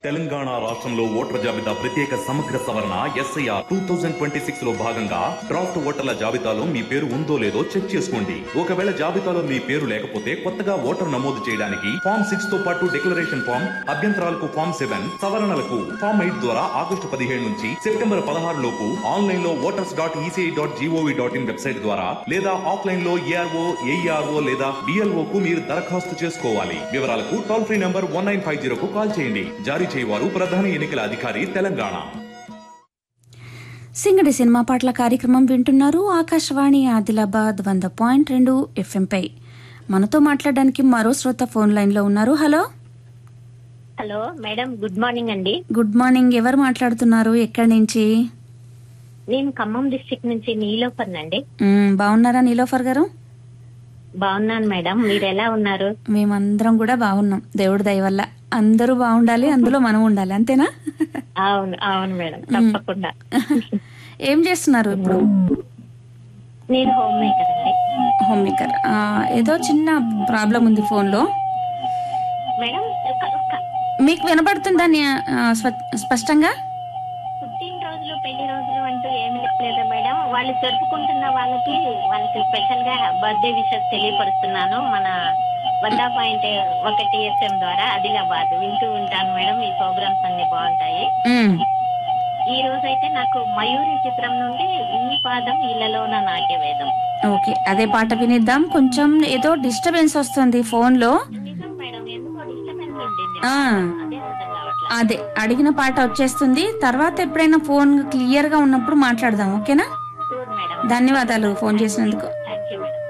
తెలంగాణ రాష్ట్రంలో ఓటర్ల జాబితా ప్రత్యేక సమగ్ర సవరణ SIR two thousand twenty six లో భాగంగా డ్రాఫ్ట్ ఓటర్ల జాబితాలో మీ పేరు ఉందో లేదో చెక్ చేసుకోండి ఒకవేళ జాబితాలో మీ పేరు లేకపోతే కొత్తగా ఓటర్ నమోదు చేయడానికి ఫామ్ సిక్స్ తో పాటు డిక్లరేషన్ ఫామ్ అభ్యంతరాలకు ఫామ్ సెవెన్ సవరణలకు ఫామ్ ఎయిట్ ద్వారా ఆగస్టు పదిహేడు నుంచి సెప్టెంబర్ పదహారు లోపు ఆన్లైన్ లో voters dot ECI dot GOV dot IN website ద్వారా లేదా ఆఫ్లైన్ లో ఏఆర్ఓ ఏఈఆర్ఓ లేదా బిఎల్ఓ కు మీరు దరఖాస్తు చేసుకోవాలి వివరాలకు toll free number one nine five zero కు కాల్ చేయండి జారీ చేయవారు ప్రధాన ఎన్నికల అధికారి తెలంగాణ సింగడి సినిమా పాటల కార్యక్రమం వింటున్నారు ఆకాశవాణి ఆదిలాబాద్ వంద పాయింట్ రెండు ఎఫ్ఎంపై మనతో మాట్లాడడానికి మరో శ్రోత ఫోన్ లైన్ లో ఉన్నారు hello hello madam good morning అండి గుడ్ మార్నింగ్ ఎవరు మాట్లాడుతున్నారు ఎక్కడి నుంచి నేను ఖమ్మం డిస్ట్రిక్ట్ నుంచి నీలోఫర్ అండి మ్, బాగున్నారా నీలోఫర్ గారు బాగున్నాను మేడం మీరు ఎలా ఉన్నారు మేమందరం కూడా బాగున్నాం దేవుడి దయ వల్ల అందరూ బాగుండాలి అందులో మనం ఉండాలి అంతేనా అవును అవును మేడం తప్పకుండా ఏం చేస్తున్నారు ఇప్పుడు నేను హోమ్ మేకర్ అండి హోమ్ మేకర్ ఆ, ఏదో చిన్న ప్రాబ్లం ఉంది ఫోన్ లో మేడం ఒక- ఒక మీకు వినపడుతుందా ని- ఆ, స్వ- స్పష్టంగా పుట్టిన రోజులు పెళ్లి రోజులు అంటూ ఏమి లేదు మేడం వాళ్ళు జరుపుకుంటున్న వాళ్ళకి వాళ్ళకి స్పెషల్ గా బర్త్డే విషెస్ తెలియపరుస్తున్నాను మన వంద పాయింట్ ఒకటి ఎఫ్ఎం ద్వారా ఆదిలాబాద్ వింటూ ఉంటాను మేడం ఈ ప్రోగ్రామ్స్ అన్ని బాగుంటాయి మ్, ఈ రోజు అయితే నాకు మయూరి చిత్రం నుండి ఈ పాదం ఇళ్లలోన నాట్య వేదం ఓకే అదే పాట వినిద్దాం కొంచెం ఏదో డిస్టర్బెన్స్ వస్తుంది ఫోన్ లో నిజం మేడం ఎందుకో డిస్టర్బెన్స్ ఉంటుంది ఆ, అదే అర్థం కావట్లేదు అదే అడిగిన పాట వచ్చేస్తుంది తర్వాత ఎప్పుడైనా ఫోన్ క్లియర్ గా ఉన్నప్పుడు మాట్లాడదాం ఓకేనా చూడు మేడం ధన్యవాదాలు ఫోన్ చేసినందుకు